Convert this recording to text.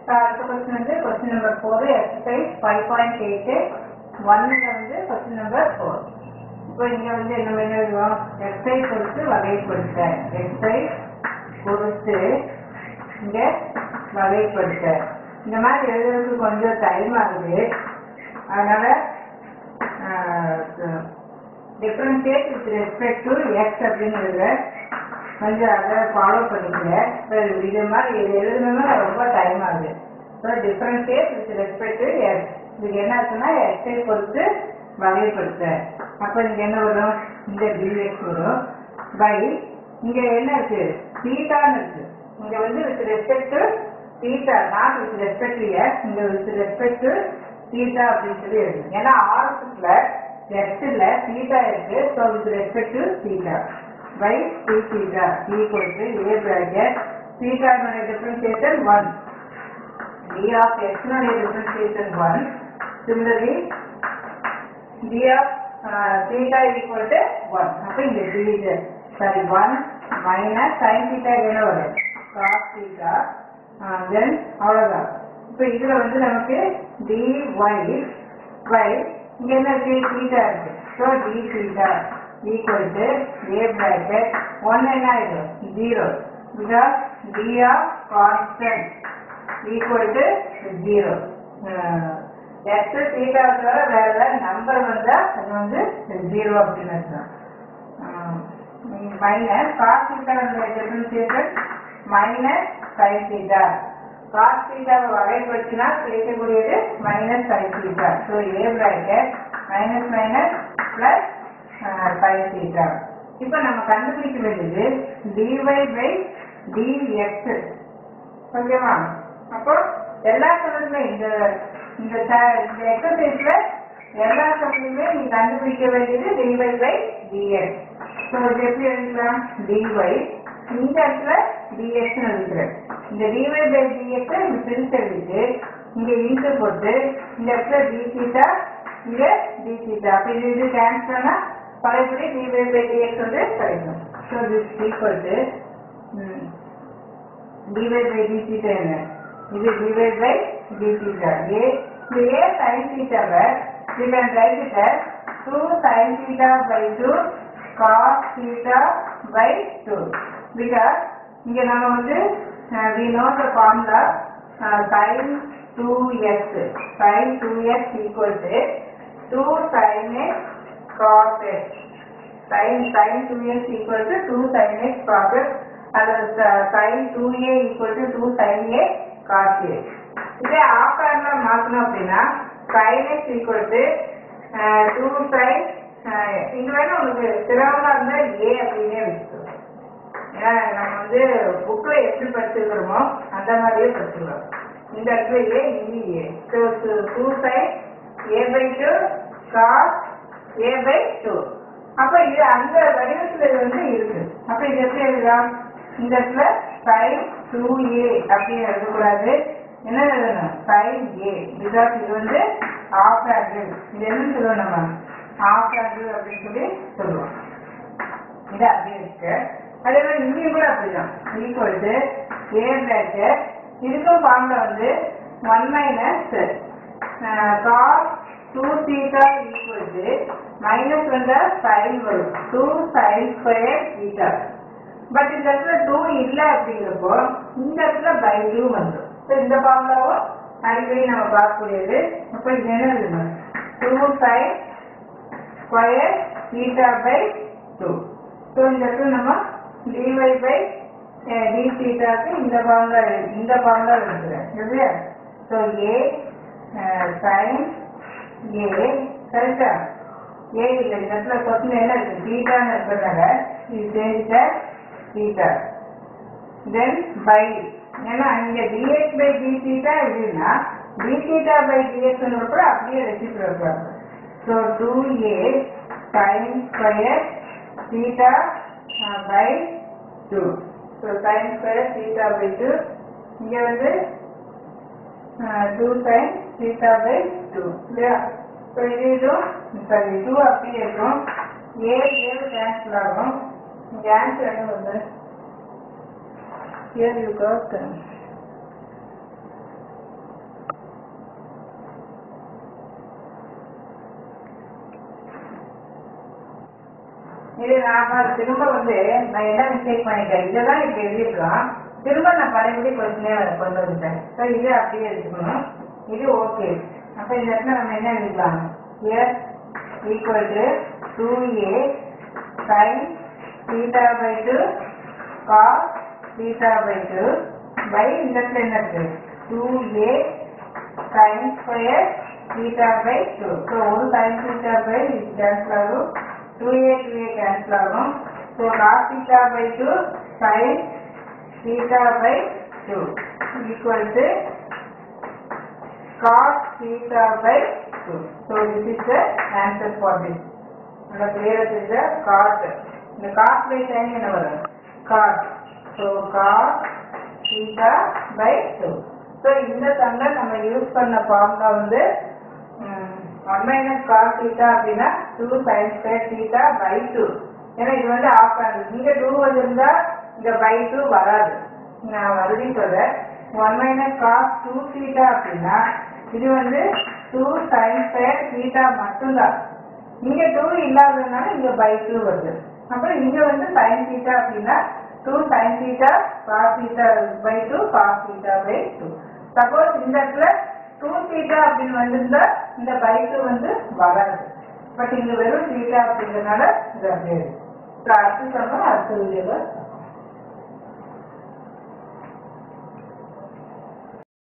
அடுத்த கொஸ்டின் வந்து question number four exercise five point eight ஒன்னில் வந்து கொஸ்டின் நம்பர் ஃபோர் இப்போ இங்கே வந்து என்ன என்ன எழுதுவோம் எக்ஸசைஸ் பொறுத்து வகைப்படுத்த எக்ஸசைஸ் பொறுத்து இங்கே வகைப்படுத்த இந்த மாதிரி எழுதுறதுக்கு கொஞ்சம் டைம் ஆகுது அதனால differentiate with respect to x அப்படின்னு எழுதுறேன் கொஞ்சம் அதை ஃபாலோ பண்ணிக்கங்க இப்போ இது மாதிரி இது எழுதணும்னா ரொம்ப டைம் ஆகுது so differentiate with respect to x இதுக்கு என்ன ஆச்சுன்னா எக்ஸை பொறுத்து வகைப்படுத்த அப்போ இங்கே என்ன வரும் இந்த டிஎக்ஸ் வரும் பை இங்கே என்ன இருக்கு தீட்டான்னு இருக்கு இங்கே வந்து with respect to theta not with respect to x இங்கே வித் ரெஸ்பெக்ட் டு தீட்டா அப்படின்னு சொல்லி எழுது ஏன்னா ஆர்எஸ்ல எக்ஸ்ல தீட்டா இருக்கு so with respect to theta by 2 theta equal to a bracket theta னுடைய differentiation 1 d of x னுடைய differentiation 1 similarly d of uh, theta is equal to 1 அப்ப இந்த d இது sorry 1 minus sin theta என்ன வரும் cos theta uh, then அவ்வளவுதான் இப்ப இதுல வந்து நமக்கு dy by இங்க என்ன இருக்கு theta இருக்கு so d theta equal to a bracket 1 என்ன ஆயிடும் 0 because d of constant equal to 0 uh, x theta தவிர வேற ஏதாவது நம்பர் வந்தா அது வந்து 0 அப்படின்னு அர்த்தம் minus cos theta differentiation minus sin theta cos தீட்டாவை வகைப்படுத்தினா கிடைக்கக்கூடியது minus sin theta so a bracket minus minus plus sin theta இப்போ நம்ம கண்டுபிடிக்க வேண்டியது dy by dx ஓகேவா அப்போ எல்லா சமயமே இந்த இந்த ச- இந்த எக்ஸசைஸ்ல எல்லா சமயமே நீ கண்டுபிடிக்க வேண்டியது dy by dx ஸோ இது எப்படி எழுதிக்கலாம் dy இந்த இடத்துல dx னு எழுதுறேன் இந்த dy by dx -அ இந்த பிரிச்சு எழுதிட்டு இங்க இன்ட்டு போட்டு இந்த இடத்துல d theta இங்க d theta அப்ப இது இது கேன்சல் ஆனா பழையபடி dy by dx வந்து கிடைக்கும் so this equal to dy by d theta என்ன இது dy by d theta a இது a sin theta why we can write it as 2 sin theta by 2 cos theta by 2 because இங்க நம்ம வந்து uh, we know the formula uh, sin 2x sin 2x equal to 2 sin x cos x sin sin 2x equal to 2 sin x cos x அல்லது ச- sin 2a equal to 2 sin a cos a இதே ஆப்பர்ல மாத்தணும் அப்படின்னா sin x equal to ah, 2 sin அஹ், இங்க வேணா உங்களுக்கு சிரமமா இருந்தா a அப்படின்னே வச்சுக்கோ ஏன்னா நம்ம வந்து புக்ல எப்படி படிச்சிருக்கிறோமோ அந்த மாதிரியே படிச்சிருக்கோம் இந்த இடத்துல ஏ இங்கே A so two sine A by two cos A by two அப்போ இது அந்த வடிவத்தில் இது வந்து இருக்கு அப்போ இது எப்படி எழுதலாம் இந்த இடத்துல சைன் டூ ஏ அப்படின்னு எழுதக்கூடாது என்ன எழுதணும் சைன் ஏ பிகாஸ் இது வந்து ஆஃப் ஆங்கிள் இது என்னன்னு சொல்லுவோம் நம்ம ஆஃப் ஆங்கிள் அப்படின்னு சொல்லி சொல்லுவோம் இது அப்படியே இருக்கு அதே மாதிரி இங்கேயும் கூட அப்படிதான் ஈக்குவல் டு ஏ பிராக்கெட் இதுக்கும் ஃபார்ம்ல வந்து one minus cos two theta equal to minus வந்தா சைன் வரும் two sine square theta but இந்த இடத்துல டூ இல்லை அப்படிங்கிறப்போ இந்த இடத்துல பை டூ வந்துடும் ஸோ இந்த ஃபார்முலாவும் அடிக்கடி நம்ம பார்க்கக்கூடியது அப்போ இது என்ன எழுதணும் two sine square theta by two so இந்த இடத்துல நம்ம dy பை டி தீட்டாக்கு இந்த ஃபார்முலா இந்த ஃபார்முலா எழுதுறேன் இல்லையா ஸோ ஏ சைன் ஏ கரெக்டா ஏ இல்லை இந்த இடத்துல கொஸ்டின் என்ன இருக்கு தீட்டான்னு இருக்கிறதால இது தெரிஞ்ச தீட்டா தென் பை ஏன்னா இங்க dx பை d theta எப்படின்னா d theta பை dx கூட அப்படியே reciprocal so two A sine square theta by two so sine square theta by two இங்கே வந்து two sine theta by two இல்லையா so இது இதுவும் சாரி டூ அப்படியே இருக்கும் ஏ ஏழு கேன்சல் ஆகும் இங்கே ஆன்சர் என்ன வந்து Here you got uh, இது நான் பா- திரும்ப வந்து நான் என்ன மிஸ்டேக் பண்ணிட்டேன் இதெல்லாம் இப்ப எழுதிருக்கலாம் திரும்ப நான் பழையபடி கொஸ்டினே கொண்டு வந்துட்டேன் ஸோ இது அப்படியே எடுத்துக்கணும் இது ஓகே அப்ப இந்த இடத்துல நம்ம என்ன எழுதிக்கலாம் S equal to two A sine theta by two cos theta by two by இந்த இடத்துல என்ன இருக்கு two A sin square theta by 2. So, ஒரு sin theta by cancel ஆகும் 2a 2a cancel ஆகும் so cos theta by 2 sin theta by 2 equal to cos theta by 2. So, this is the answer for this. அந்த clear is the cos. இந்த cos by sin என்ன வரும் cos. So, cos theta by 2. So இந்த சம்ல நம்ம use பண்ண formula வந்து one minus cos theta அப்படின்னா two sine square theta by two ஏன்னா இது வந்து ஆஃப் ஆகுது இங்க டூ வந்திருந்தா இங்க பை டூ வராது நான் மறுபடியும் சொல்றேன் one minus cos two theta அப்படின்னா இது வந்து டூ சைன் ஸ்கொயர் தீட்டா மட்டும்தான் இங்க டூ இல்லாததுனால இங்க பை டூ வருது அப்புறம் இங்க வந்து சைன் தீட்டா அப்படின்னா two sine theta cos theta by two cos theta by two suppose இந்த இடத்துல டூ தீட்டா அப்படின்னு வந்திருந்தா இந்த பை டூ வந்து வராது பட் இங்க வெறும் தீட்டா அப்படிங்கிறதுனால இது அப்படியே இருக்கு. So, அடுத்து சொன்னா அடுத்த வீடியோல